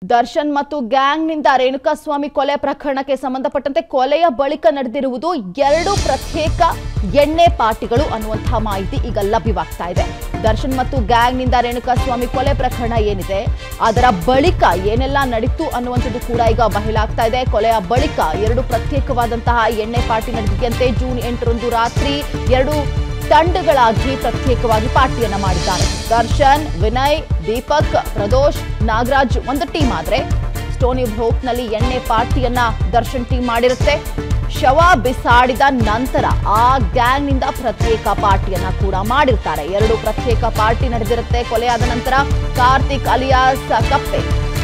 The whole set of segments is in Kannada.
ದರ್ಶನ್ ಮತ್ತು ಗ್ಯಾಂಗ್ನಿಂದ ರೇಣುಕಾಸ್ವಾಮಿ ಕೊಲೆ ಪ್ರಕರಣಕ್ಕೆ ಸಂಬಂಧಪಟ್ಟಂತೆ ಕೊಲೆಯ ಬಳಿಕ ನಡೆದಿರುವುದು ಎರಡು ಪ್ರತ್ಯೇಕ ಎಣ್ಣೆ ಪಾರ್ಟಿಗಳು ಅನ್ನುವಂತಹ ಮಾಹಿತಿ ಈಗ ಲಭ್ಯವಾಗ್ತಾ ಇದೆ ದರ್ಶನ್ ಮತ್ತು ಗ್ಯಾಂಗ್ನಿಂದ ರೇಣುಕಾಸ್ವಾಮಿ ಕೊಲೆ ಪ್ರಕರಣ ಏನಿದೆ ಅದರ ಬಳಿಕ ಏನೆಲ್ಲ ನಡೀತು ಅನ್ನುವಂಥದ್ದು ಕೂಡ ಈಗ ಬಯಲಾಗ್ತಾ ಇದೆ ಕೊಲೆಯ ಬಳಿಕ ಎರಡು ಪ್ರತ್ಯೇಕವಾದಂತಹ ಎಣ್ಣೆ ಪಾರ್ಟಿ ನಡೆದಿದೆಯಂತೆ ಜೂನ್ ಎಂಟರಂದು ರಾತ್ರಿ ಎರಡು ತಂಡಗಳಾಗಿ ಪ್ರತ್ಯೇಕವಾಗಿ ಪಾರ್ಟಿಯನ್ನ ಮಾಡಿದ್ದಾರೆ ದರ್ಶನ್ ವಿನಯ್ ದೀಪಕ್ ಪ್ರದೋಷ್ ನಾಗರಾಜ್ ಒಂದು ಟೀಮ್ ಆದ್ರೆ ಸ್ಟೋನಿ ನಲ್ಲಿ ಎಣ್ಣೆ ಪಾರ್ಟಿಯನ್ನ ದರ್ಶನ್ ಟೀಮ್ ಮಾಡಿರುತ್ತೆ ಶವ ಬಿಸಾಡಿದ ನಂತರ ಆ ಗ್ಯಾಂಗ್ನಿಂದ ಪ್ರತ್ಯೇಕ ಪಾರ್ಟಿಯನ್ನ ಕೂಡ ಮಾಡಿರ್ತಾರೆ ಎರಡು ಪ್ರತ್ಯೇಕ ಪಾರ್ಟಿ ನಡೆದಿರುತ್ತೆ ಕೊಲೆಯಾದ ನಂತರ ಕಾರ್ತಿಕ್ ಅಲಿಯಾಸ್ ಕಪ್ಪೆ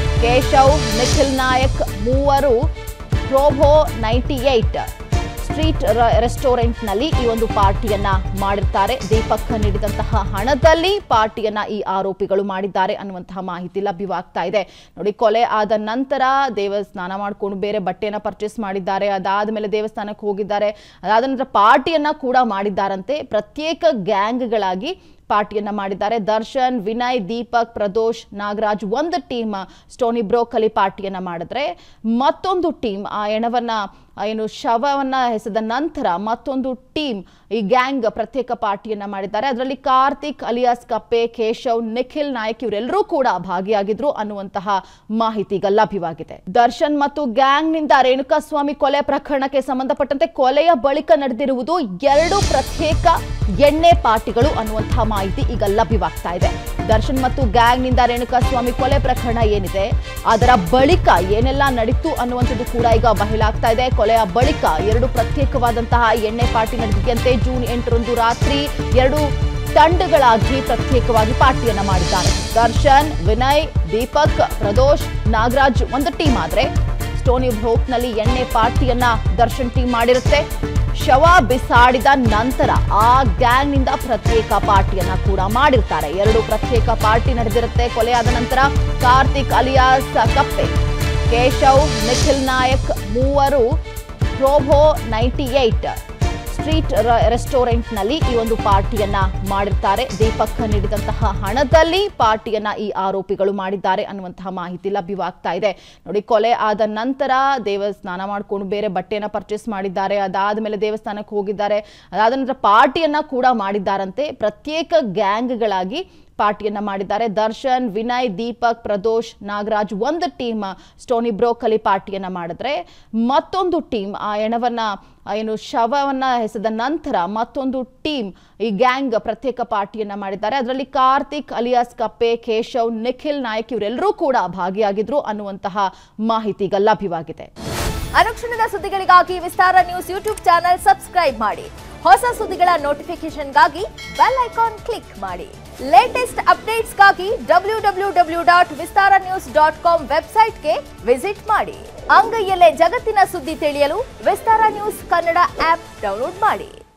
ಕೇಶವ್ ನಿಖಿಲ್ ನಾಯಕ್ ಮೂವರು ಪ್ರೋಭೋ ನೈಂಟಿ ಏಟ್ ಸ್ಟ್ರೀಟ್ ರೆಸ್ಟೋರೆಂಟ್ನಲ್ಲಿ ಈ ಒಂದು ಪಾರ್ಟಿಯನ್ನ ಮಾಡಿರ್ತಾರೆ ದೀಪಕ್ ನೀಡಿದಂತಹ ಹಣದಲ್ಲಿ ಪಾರ್ಟಿಯನ್ನ ಈ ಆರೋಪಿಗಳು ಮಾಡಿದ್ದಾರೆ ಅನ್ನುವಂತಹ ಮಾಹಿತಿ ಲಭ್ಯವಾಗ್ತಾ ಇದೆ ನೋಡಿ ಕೊಲೆ ಆದ ನಂತರ ದೇವ ಸ್ನಾನ ಮಾಡ್ಕೊಂಡು ಬೇರೆ ಬಟ್ಟೆಯನ್ನ ಪರ್ಚೇಸ್ ಮಾಡಿದ್ದಾರೆ ಅದಾದ ದೇವಸ್ಥಾನಕ್ಕೆ ಹೋಗಿದ್ದಾರೆ ಅದಾದ ನಂತರ ಪಾರ್ಟಿಯನ್ನ ಕೂಡ ಮಾಡಿದ್ದಾರಂತೆ ಪ್ರತ್ಯೇಕ ಗ್ಯಾಂಗ್ಗಳಾಗಿ ಪಾರ್ಟಿಯನ್ನ ಮಾಡಿದ್ದಾರೆ ದರ್ಶನ್ ವಿನಯ್ ದೀಪಕ್ ಪ್ರದೋಷ್ ನಾಗರಾಜ್ ಒಂದು ಟೀಮ್ ಸ್ಟೋನಿ ಬ್ರೋಕಲಿ ಪಾರ್ಟಿಯನ್ನ ಮಾಡಿದ್ರೆ ಮತ್ತೊಂದು ಟೀಮ್ ಆ ಎಣವನ್ನ ಆ ಏನು ಶವವನ್ನ ಎಸೆದ ನಂತರ ಮತ್ತೊಂದು ಟೀಮ್ ಈ ಗ್ಯಾಂಗ್ ಪ್ರತ್ಯೇಕ ಪಾರ್ಟಿಯನ್ನ ಮಾಡಿದ್ದಾರೆ ಅದರಲ್ಲಿ ಕಾರ್ತಿಕ್ ಅಲಿಯಾಸ್ ಕಪ್ಪೆ ಕೇಶವ್ ನಿಖಿಲ್ ನಾಯಕ್ ಇವರೆಲ್ಲರೂ ಕೂಡ ಭಾಗಿಯಾಗಿದ್ರು ಅನ್ನುವಂತಹ ಮಾಹಿತಿ ಈಗ ಲಭ್ಯವಾಗಿದೆ ದರ್ಶನ್ ಮತ್ತು ಗ್ಯಾಂಗ್ನಿಂದ ರೇಣುಕಾಸ್ವಾಮಿ ಕೊಲೆ ಪ್ರಕರಣಕ್ಕೆ ಸಂಬಂಧಪಟ್ಟಂತೆ ಕೊಲೆಯ ಬಳಿಕ ನಡೆದಿರುವುದು ಎರಡು ಪ್ರತ್ಯೇಕ ಎಣ್ಣೆ ಪಾರ್ಟಿಗಳು ಅನ್ನುವಂತಹ ಮಾಹಿತಿ ಈಗ ಲಭ್ಯವಾಗ್ತಾ ಇದೆ ದರ್ಶನ್ ಮತ್ತು ಗ್ಯಾಂಗ್ನಿಂದ ರೇಣುಕಾಸ್ವಾಮಿ ಕೊಲೆ ಪ್ರಕರಣ ಏನಿದೆ ಅದರ ಬಳಿಕ ಏನೆಲ್ಲ ನಡೀತು ಅನ್ನುವಂಥದ್ದು ಕೂಡ ಈಗ ಬಯಲಾಗ್ತಾ ಇದೆ ಕೊಲೆಯ ಬಳಿಕ ಎರಡು ಪ್ರತ್ಯೇಕವಾದಂತಹ ಎಣ್ಣೆ ಪಾರ್ಟಿ ನಡೆದಿದೆಯಂತೆ ಜೂನ್ ಎಂಟರಂದು ರಾತ್ರಿ ಎರಡು ತಂಡಗಳಾಗಿ ಪ್ರತ್ಯೇಕವಾಗಿ ಪಾರ್ಟಿಯನ್ನ ಮಾಡಿದ್ದಾರೆ ದರ್ಶನ್ ವಿನಯ್ ದೀಪಕ್ ಪ್ರದೋಷ್ ನಾಗರಾಜ್ ಒಂದು ಟೀಮ್ ಆದ್ರೆ ಸ್ಟೋನಿ ನಲ್ಲಿ ಎಣ್ಣೆ ಪಾರ್ಟಿಯನ್ನ ದರ್ಶನ್ ಟೀಮ್ ಮಾಡಿರುತ್ತೆ ಶವ ಬಿಸಾಡಿದ ನಂತರ ಆ ಗ್ಯಾಂಗ್ನಿಂದ ಪ್ರತ್ಯೇಕ ಪಾರ್ಟಿಯನ್ನ ಕೂಡ ಮಾಡಿರ್ತಾರೆ ಎರಡು ಪ್ರತ್ಯೇಕ ಪಾರ್ಟಿ ನಡೆದಿರುತ್ತೆ ಕೊಲೆಯಾದ ನಂತರ ಕಾರ್ತಿಕ್ ಅಲಿಯಾಸ್ ಕಪ್ಪೆ ಕೇಶವ್ ನಿಖಿಲ್ ನಾಯಕ್ ಮೂವರು ಪ್ರೋಭೋ ನೈಂಟಿ ಏಟ್ ಸ್ಟ್ರೀಟ್ ರೆಸ್ಟೋರೆಂಟ್ನಲ್ಲಿ ಈ ಒಂದು ಪಾರ್ಟಿಯನ್ನ ಮಾಡಿರ್ತಾರೆ ದೀಪಕ್ ನೀಡಿದಂತಹ ಹಣದಲ್ಲಿ ಪಾರ್ಟಿಯನ್ನ ಈ ಆರೋಪಿಗಳು ಮಾಡಿದ್ದಾರೆ ಅನ್ನುವಂತಹ ಮಾಹಿತಿ ಲಭ್ಯವಾಗ್ತಾ ಇದೆ ನೋಡಿ ಕೊಲೆ ಆದ ನಂತರ ದೇವ ಸ್ನಾನ ಮಾಡ್ಕೊಂಡು ಬೇರೆ ಬಟ್ಟೆಯನ್ನ ಪರ್ಚೇಸ್ ಮಾಡಿದ್ದಾರೆ ಅದಾದ ದೇವಸ್ಥಾನಕ್ಕೆ ಹೋಗಿದ್ದಾರೆ ಅದಾದ ನಂತರ ಪಾರ್ಟಿಯನ್ನ ಕೂಡ ಮಾಡಿದ್ದಾರಂತೆ ಪ್ರತ್ಯೇಕ ಗ್ಯಾಂಗ್ಗಳಾಗಿ ಪಾರ್ಟಿಯನ್ನ ಮಾಡಿದ್ದಾರೆ ದರ್ಶನ್ ವಿನಯ್ ದೀಪಕ್ ಪ್ರದೋಷ್ ನಾಗರಾಜ್ ಒಂದು ಟೀಮ್ ಸ್ಟೋನಿ ಬ್ರೋಕಲಿ ಪಾರ್ಟಿಯನ್ನ ಮಾಡಿದ್ರೆ ಮತ್ತೊಂದು ಟೀಮ್ ಆ ಎಣವನ್ನ ಆ ಏನು ಶವವನ್ನ ಎಸೆದ ನಂತರ ಮತ್ತೊಂದು ಟೀಮ್ ಈ ಗ್ಯಾಂಗ್ ಪ್ರತ್ಯೇಕ ಪಾರ್ಟಿಯನ್ನ ಮಾಡಿದ್ದಾರೆ ಅದರಲ್ಲಿ ಕಾರ್ತಿಕ್ ಅಲಿಯಾಸ್ ಕಪ್ಪೆ ಕೇಶವ್ ನಿಖಿಲ್ ನಾಯಕ್ ಇವರೆಲ್ಲರೂ ಕೂಡ ಭಾಗಿಯಾಗಿದ್ರು ಅನ್ನುವಂತಹ ಮಾಹಿತಿ ಈಗ ಲಭ್ಯವಾಗಿದೆ ಅನುಕ್ಷಣದ ಸುದ್ದಿಗಳಿಗಾಗಿ Vistara news YouTube channel subscribe ಮಾಡಿ ಹೊಸ ಸುದ್ದಿಗಳ ನೋಟಿಫಿಕೇಶನ್ಗಾಗಿ ಬೆಲ್ ಐಕಾನ್ ಕ್ಲಿಕ್ ಮಾಡಿ ಲೇಟೆಸ್ಟ್ ಅಪ್ಡೇಟ್ಸ್ಗಾಗಿ W W W dot Vistara news dot com ವೆಬ್ಸೈಟ್ಗೆ ವಿಸಿಟ್ ಮಾಡಿ ಅಂಗೈಯಲ್ಲೇ ಜಗತ್ತಿನ ಸುದ್ದಿ ತಿಳಿಯಲು Vistara news Kannada app download ಮಾಡಿ